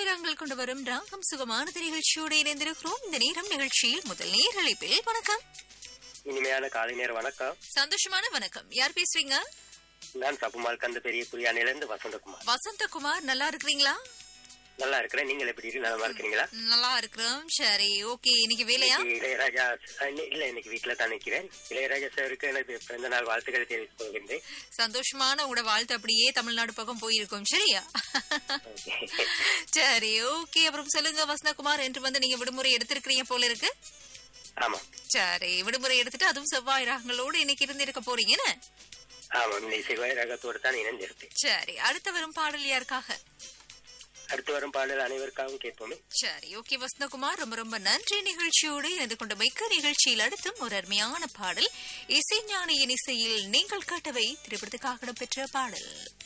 செவ்வாயிரங்கள் கொண்டு வரும் ராகம் சுகமானது நிகழ்ச்சியோடு இணைந்திருக்கிறோம் இந்த நேரம் நிகழ்ச்சியில் முதல் நேரழைப்பில் வணக்கம் இனிமையான காலை நேர வணக்கம் சந்தோஷமான வணக்கம் யார் பேசுறீங்க நான் சப்புமால் கந்த பெரிய புரியானிலிருந்து வசந்தகுமார் வசந்தகுமார் நல்லா இருக்கிறீங்களா நல்லா இருக்கிறேன் நீங்கள் எப்படி இருக்கு நலமா இருக்கிறீங்களா நல்லா இருக்கிறோம் சரி ஓகே இன்னைக்கு வேலையா இன்னைக்கு இளையராஜா அஹ், இன்னி- இல்ல இன்னைக்கு வீட்டுல தான் நிக்கிறேன் இளையராஜா சாருக்கு எனது பிறந்த நாள் வாழ்த்துக்களை தெரிவித்துக் கொள்கின்றேன் சந்தோஷமான உங்களோட வாழ்த்து அப்படியே தமிழ்நாடு பக்கம் போயிருக்கும் சரியா சரி ஓகே அப்புறம் சொல்லுங்க வசந்தகுமார் என்று வந்து நீங்க விடுமுறை எடுத்திருக்கிறீங்க போல இருக்கு ஆமா சரி விடுமுறை எடுத்துட்டு அதுவும் செவ்வாய் ராகங்களோடு இன்னைக்கு இருந்து இருக்க போறீங்கன்னு ஆமா இந்த சிவாய் ரகத்தோடு தான் இணைந்திருக்கேன் சரி அடுத்த வரும் பாடல் யாருக்காக அடுத்து வரும் பாடல் அனைவருக்காகவும் கேட்போமே சரி ஓகே வசந்தகுமார் ரொம்ப ரொம்ப நன்றி நிகழ்ச்சியோடு இணைந்து கொண்ட மிக்க நிகழ்ச்சியில் அடுத்தும் ஒரு அருமையான பாடல் இசைஞானியின் இசையில் நீங்கள் கேட்டவை திரைப்படத்துக்காக இடம்பெற்ற பாடல்